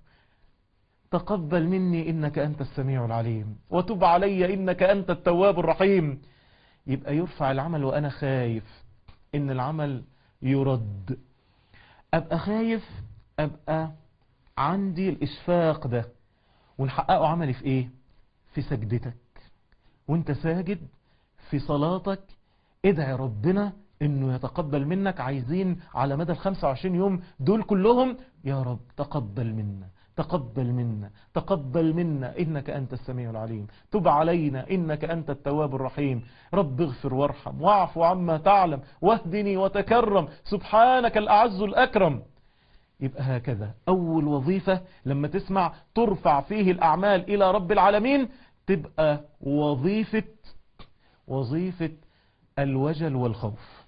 تقبل مني إنك أنت السميع العليم وتب علي إنك أنت التواب الرحيم يبقى يرفع العمل وأنا خايف إن العمل يرد أبقى خايف أبقى عندي الإشفاق ده ونحققه عملي في إيه في سجدتك وانت ساجد في صلاتك ادعي ربنا انه يتقبل منك عايزين على مدى ال 25 يوم دول كلهم يا رب تقبل منا تقبل منا تقبل منا إنك أنت السميع العليم تب علينا إنك أنت التواب الرحيم رب اغفر وارحم واعف عما تعلم واهدني وتكرم سبحانك الأعز الأكرم يبقى هكذا أول وظيفة لما تسمع ترفع فيه الأعمال إلى رب العالمين تبقى وظيفة وظيفة الوجل والخوف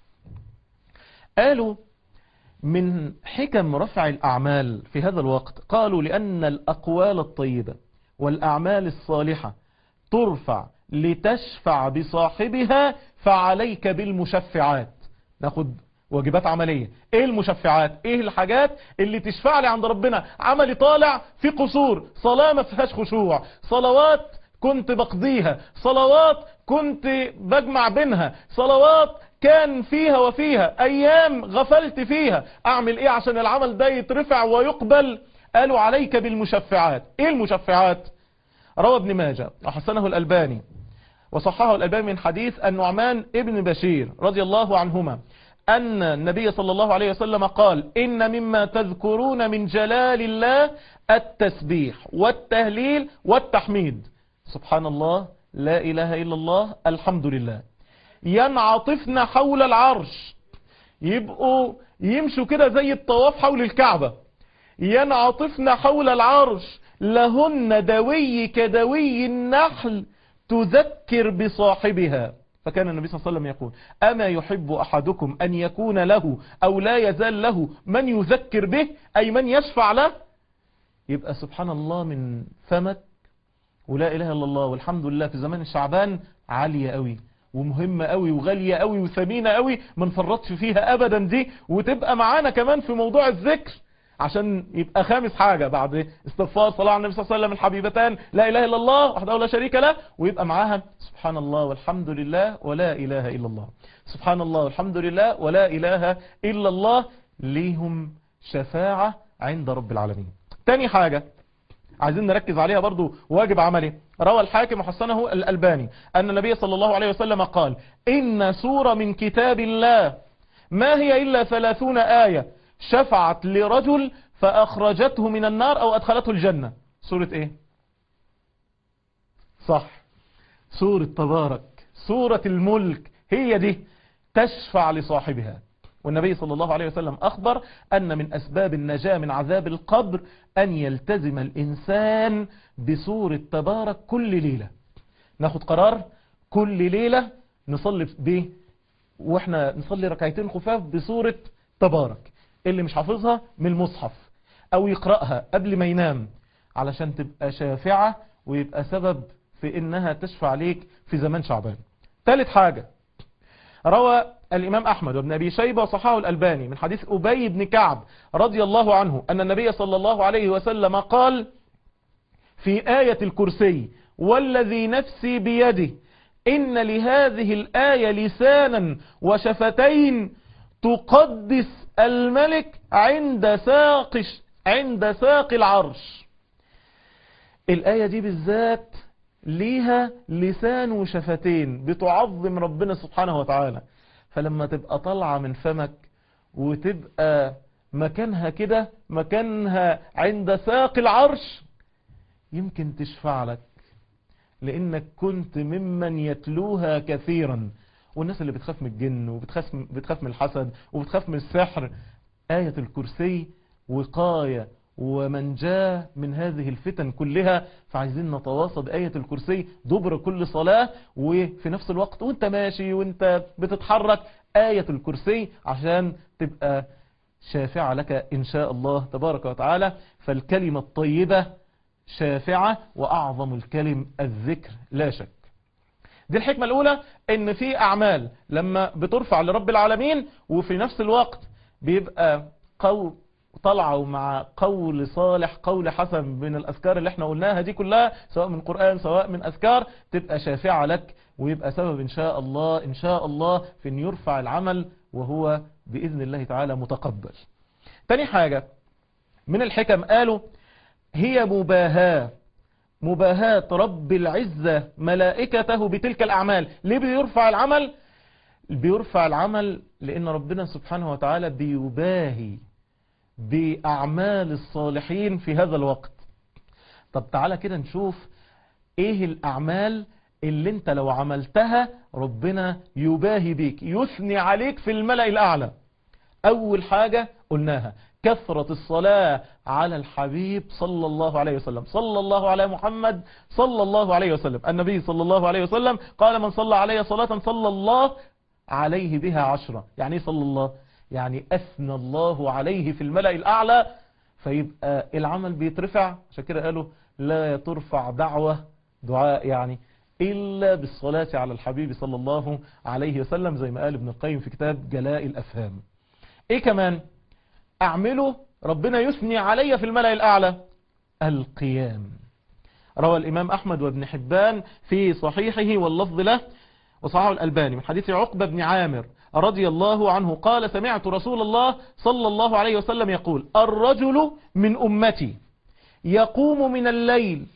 قالوا من حكم رفع الأعمال في هذا الوقت قالوا لأن الأقوال الطيبة والأعمال الصالحة ترفع لتشفع بصاحبها فعليك بالمشفعات ناخد واجبات عملية ايه المشفعات ايه الحاجات اللي تشفع لي عند ربنا عملي طالع في قصور صلاة ما فيهاش خشوع صلوات كنت بقضيها صلوات كنت بجمع بينها صلوات كان فيها وفيها ايام غفلت فيها اعمل ايه عشان العمل ده يترفع ويقبل قالوا عليك بالمشفعات ايه المشفعات روى ابن ماجه وحسنه الالباني وصححه الالباني من حديث النعمان ابن بشير رضي الله عنهما أن النبي صلى الله عليه وسلم قال إن مما تذكرون من جلال الله التسبيح والتهليل والتحميد سبحان الله لا إله إلا الله الحمد لله ينعطفن حول العرش يبقوا يمشوا كده زي الطواف حول الكعبة ينعطفن حول العرش لهن دوي كدوي النحل تذكر بصاحبها فكان النبي صلى الله عليه وسلم يقول أما يحب أحدكم أن يكون له أو لا يزال له من يذكر به أي من يشفع له يبقى سبحان الله من فمك ولا إله إلا الله والحمد لله في زمان الشعبان عالية قوي ومهمة قوي وغالية قوي وثمينة قوي ما نفرطش فيها أبدا دي وتبقى معانا كمان في موضوع الذكر عشان يبقى خامس حاجة بعد استغفار صلاة على النبي صلى الله عليه وسلم الحبيبتان لا إله إلا الله وحده لا شريك له ويبقى معاها سبحان الله والحمد لله ولا إله إلا الله سبحان الله والحمد لله ولا إله إلا الله ليهم شفاعة عند رب العالمين تاني حاجة عايزين نركز عليها برضو واجب عملي روى الحاكم وحسنه الألباني أن النبي صلى الله عليه وسلم قال إن سورة من كتاب الله ما هي إلا ثلاثون آية شفعت لرجل فأخرجته من النار أو أدخلته الجنة سورة إيه صح سورة تبارك سورة الملك هي دي تشفع لصاحبها والنبي صلى الله عليه وسلم أخبر أن من أسباب النجاة من عذاب القبر أن يلتزم الإنسان بسورة تبارك كل ليلة ناخد قرار كل ليلة نصلي به واحنا نصلي ركعتين خفاف بسورة تبارك اللي مش حافظها من المصحف او يقرأها قبل ما ينام علشان تبقى شافعة ويبقى سبب في انها تشفع عليك في زمان شعبان ثالث حاجة روى الإمام أحمد وابن أبي شيبة وصححه الألباني من حديث أبي بن كعب رضي الله عنه أن النبي صلى الله عليه وسلم قال في آية الكرسي والذي نفسي بيده إن لهذه الآية لسانا وشفتين تقدس الملك عند ساق عند ساق العرش الآية دي بالذات ليها لسان وشفتين بتعظم ربنا سبحانه وتعالى فلما تبقى طالعة من فمك وتبقى مكانها كده مكانها عند ساق العرش يمكن تشفع لك لانك كنت ممن يتلوها كثيرا والناس اللي بتخاف من الجن وبتخاف بتخاف من الحسد وبتخاف من السحر آية الكرسي وقاية ومن جاء من هذه الفتن كلها فعايزين نتواصى بآية الكرسي دبر كل صلاة وفي نفس الوقت وانت ماشي وانت بتتحرك آية الكرسي عشان تبقى شافعة لك إن شاء الله تبارك وتعالى فالكلمة الطيبة شافعة وأعظم الكلم الذكر لا شك دي الحكمة الأولى إن في أعمال لما بترفع لرب العالمين وفي نفس الوقت بيبقى قول طلعوا مع قول صالح قول حسن من الأذكار اللي احنا قلناها دي كلها سواء من قرآن سواء من أذكار تبقى شافعة لك ويبقى سبب إن شاء الله إن شاء الله في أن يرفع العمل وهو بإذن الله تعالى متقبل تاني حاجة من الحكم قالوا هي مباهاة مباهاة رب العزة ملائكته بتلك الأعمال ليه بيرفع العمل بيرفع العمل لأن ربنا سبحانه وتعالى بيباهي بأعمال الصالحين في هذا الوقت طب تعالى كده نشوف ايه الأعمال اللي انت لو عملتها ربنا يباهي بيك يثني عليك في الملأ الأعلى أول حاجة قلناها كثرة الصلاة على الحبيب صلى الله عليه وسلم صلى الله على محمد صلى الله عليه وسلم النبي صلى الله عليه وسلم قال من صلى علي صلاة صلى الله عليه بها عشرة يعني صلى الله يعني أثنى الله عليه في الملأ الأعلى فيبقى العمل بيترفع عشان كده قالوا لا ترفع دعوة دعاء يعني إلا بالصلاة على الحبيب صلى الله عليه وسلم زي ما قال ابن القيم في كتاب جلاء الأفهام إيه كمان أعمله ربنا يثني علي في الملأ الأعلى القيام روى الإمام أحمد وابن حبان في صحيحه واللفظ له وصححه الألباني من حديث عقبة بن عامر رضي الله عنه قال سمعت رسول الله صلى الله عليه وسلم يقول الرجل من أمتي يقوم من الليل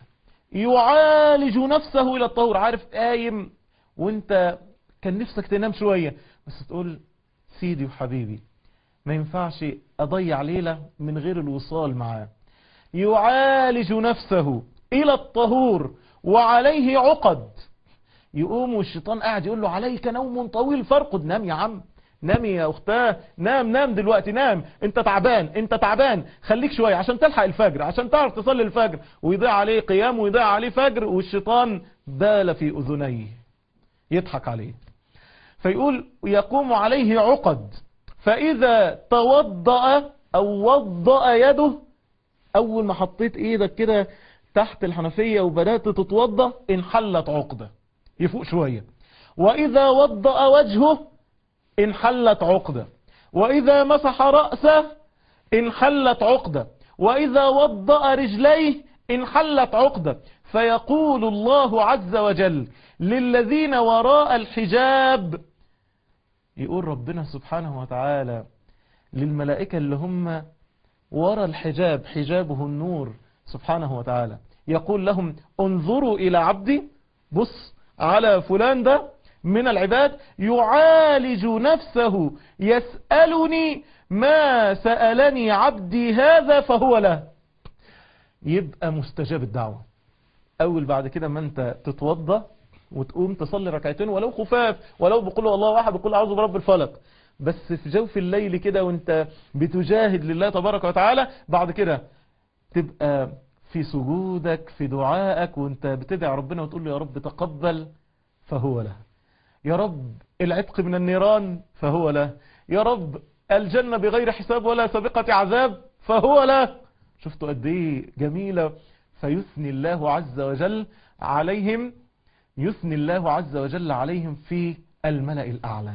يعالج نفسه إلى الطهور عارف قايم وانت كان نفسك تنام شوية بس تقول سيدي وحبيبي ما ينفعش أضيع ليلة من غير الوصال معاه يعالج نفسه إلى الطهور وعليه عقد يقوم والشيطان قاعد يقول له عليك نوم طويل فارقد نام يا عم نام يا اختاه نام نام دلوقتي نام انت تعبان انت تعبان خليك شوية عشان تلحق الفجر عشان تعرف تصلي الفجر ويضيع عليه قيام ويضيع عليه فجر والشيطان بال في اذنيه يضحك عليه فيقول يقوم عليه عقد فاذا توضأ او وضأ يده اول ما حطيت ايدك كده تحت الحنفية وبدأت تتوضأ انحلت عقده يفوق شوية وإذا وضأ وجهه انحلت عقدة وإذا مسح رأسه انحلت عقدة وإذا وضأ رجليه انحلت عقدة فيقول الله عز وجل للذين وراء الحجاب يقول ربنا سبحانه وتعالى للملائكة اللي هم وراء الحجاب حجابه النور سبحانه وتعالى يقول لهم انظروا إلى عبدي بص على فلان ده من العباد يعالج نفسه يسألني ما سألني عبدي هذا فهو له يبقى مستجاب الدعوة أول بعد كده ما أنت تتوضى وتقوم تصلي ركعتين ولو خفاف ولو بقول الله واحد بقول أعوذ برب الفلق بس في جوف الليل كده وانت بتجاهد لله تبارك وتعالى بعد كده تبقى في سجودك في دعائك وانت بتدعي ربنا وتقول له يا رب تقبل فهو له يا رب العتق من النيران فهو له يا رب الجنة بغير حساب ولا سابقة عذاب فهو له شفتوا قد ايه جميلة فيثني الله عز وجل عليهم يثني الله عز وجل عليهم في الملأ الأعلى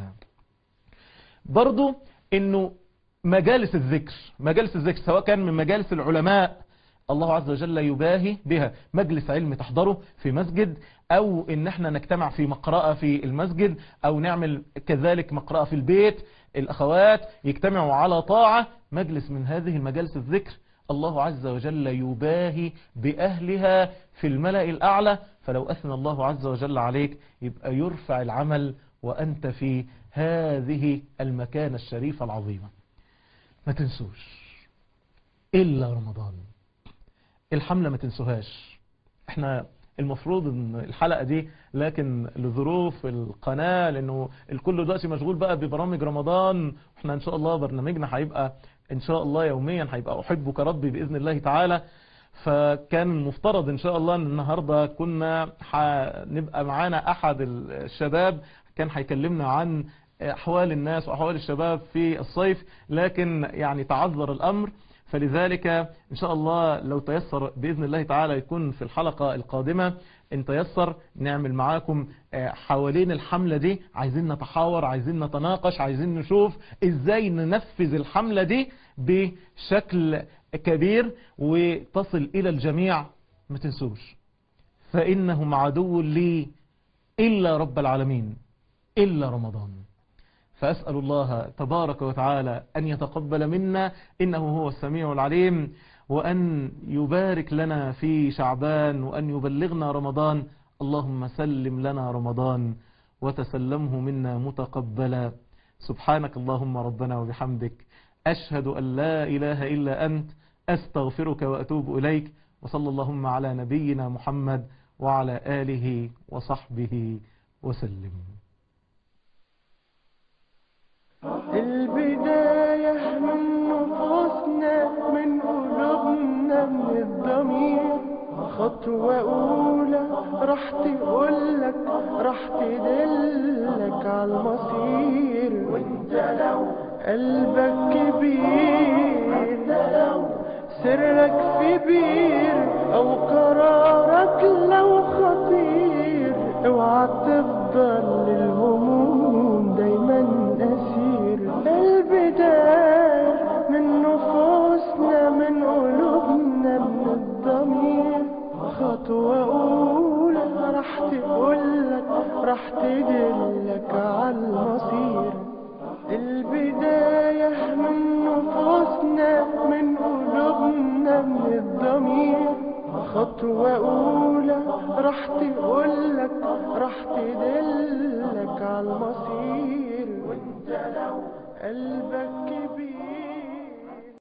برضو انه مجالس الذكر مجالس الذكر سواء كان من مجالس العلماء الله عز وجل يباهي بها مجلس علم تحضره في مسجد او ان احنا نجتمع في مقرأة في المسجد او نعمل كذلك مقرأة في البيت الاخوات يجتمعوا على طاعة مجلس من هذه المجالس الذكر الله عز وجل يباهي بأهلها في الملأ الأعلى فلو أثنى الله عز وجل عليك يبقى يرفع العمل وأنت في هذه المكانة الشريفة العظيمة ما تنسوش إلا رمضان الحملة ما تنسوهاش احنا المفروض ان الحلقة دي لكن لظروف القناة لانه الكل دلوقتي مشغول بقى ببرامج رمضان احنا ان شاء الله برنامجنا هيبقى ان شاء الله يوميا هيبقى احبك ربي باذن الله تعالى فكان المفترض ان شاء الله ان النهاردة كنا هنبقى معانا احد الشباب كان هيكلمنا عن احوال الناس واحوال الشباب في الصيف لكن يعني تعذر الامر فلذلك ان شاء الله لو تيسر باذن الله تعالى يكون في الحلقة القادمة ان تيسر نعمل معاكم حوالين الحملة دي عايزين نتحاور عايزين نتناقش عايزين نشوف ازاي ننفذ الحملة دي بشكل كبير وتصل الى الجميع ما تنسوش فانهم عدو لي الا رب العالمين الا رمضان فأسأل الله تبارك وتعالى أن يتقبل منا إنه هو السميع العليم وأن يبارك لنا في شعبان وأن يبلغنا رمضان اللهم سلم لنا رمضان وتسلمه منا متقبلا سبحانك اللهم ربنا وبحمدك أشهد أن لا إله إلا أنت أستغفرك وأتوب إليك وصلى اللهم على نبينا محمد وعلى آله وصحبه وسلم البداية من نفوسنا من قلوبنا من الضمير خطوة أولى راح تقولك راح تدلك على المصير وانت لو قلبك كبير وانت لو سرك في بير أو قرارك لو خطير اوعى تفضل للهموم دايما أسير البداية من نفوسنا من قلوبنا من الضمير خطوة أولى راح تقولك راح تدلك على المصير البداية من نفوسنا من قلوبنا من الضمير خطوة أولى راح تقولك راح تدلك على المصير وانت لو قلبك كبير